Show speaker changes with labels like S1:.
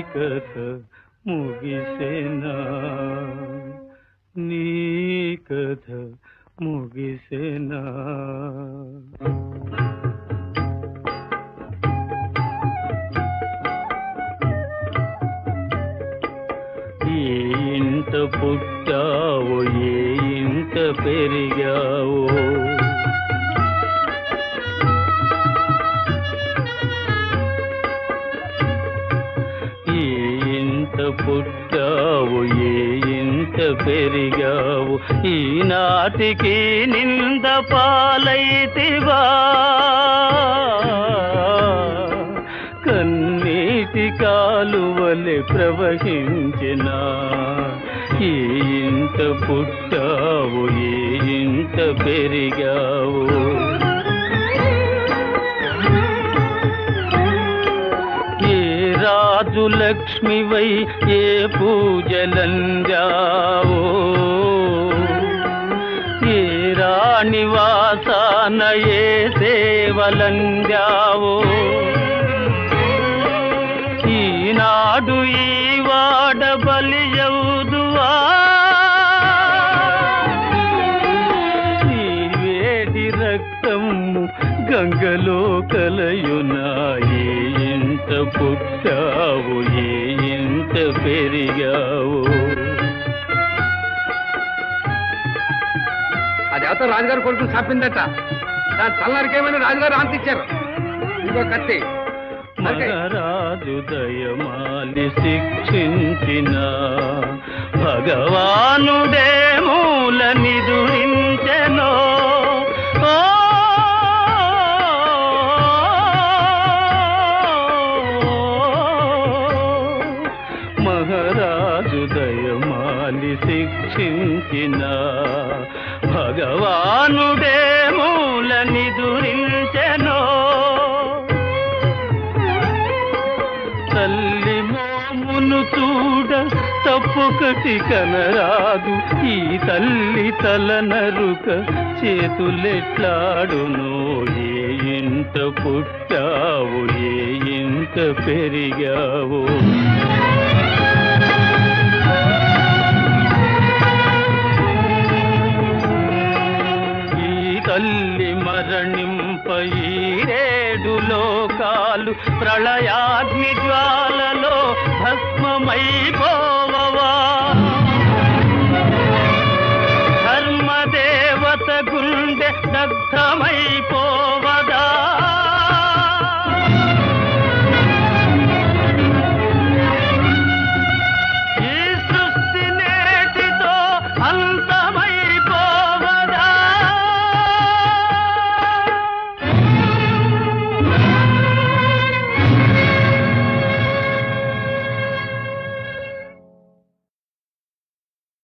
S1: కథ ముగిసేనా నీ కథ ముగిసేనా ఏ ఇంట పుట్టావో ఏ ఇంట పెరిగావో ఏ ఇంట పుట్టావు ఏ ఇంట పెరిగావు ఈనాటికి నింద పాలైతివా కన్నీటి కాలువలె ప్రవహించిన ఏ ఇంట పుట్టావు ఏ ఇంట పెరిగావు ఏ రాజు లక్ష్మివై ఏ పూజలందావో ఏ రాణి వాసాన ఏ సేవలందావో ఈనాడు ఈ వాడ బలియవుదువా ఈ వేడి రక్తము గంగలో కలయునా ఏ ఇంత పుట్టావు ఏ ఇంత పెరిగావు
S2: అది ఎవతో రాజుగారు కొడుకు చంపిందట దాని తలనరికేమని రాజుగారు ఆంతిచ్చారు ఇంకో కత్తి నరికేయ్.
S1: మహారాజు దయమాలి శిక్షించిన భగవానుడే మూల నిదురించెనో ఓ మహారాజు దయమాలి శిక్షించిన భగవానుడే మూల నిదురించెనో తల్లి మోమును చూడ తప్పొకటి కనరాదు ఈ తల్లి తల నరుక చేతులెట్లాడును ఏ ఇంత పుట్టావు ఏ ఇంత పెరిగావు ఈ తల్లి మరణింప ఈ రేడు లోకాలు ప్రళయాగ్ని జ్వాలలో భస్మమైపోవవా ధర్మదేవత గుండె దగ్ధమైపో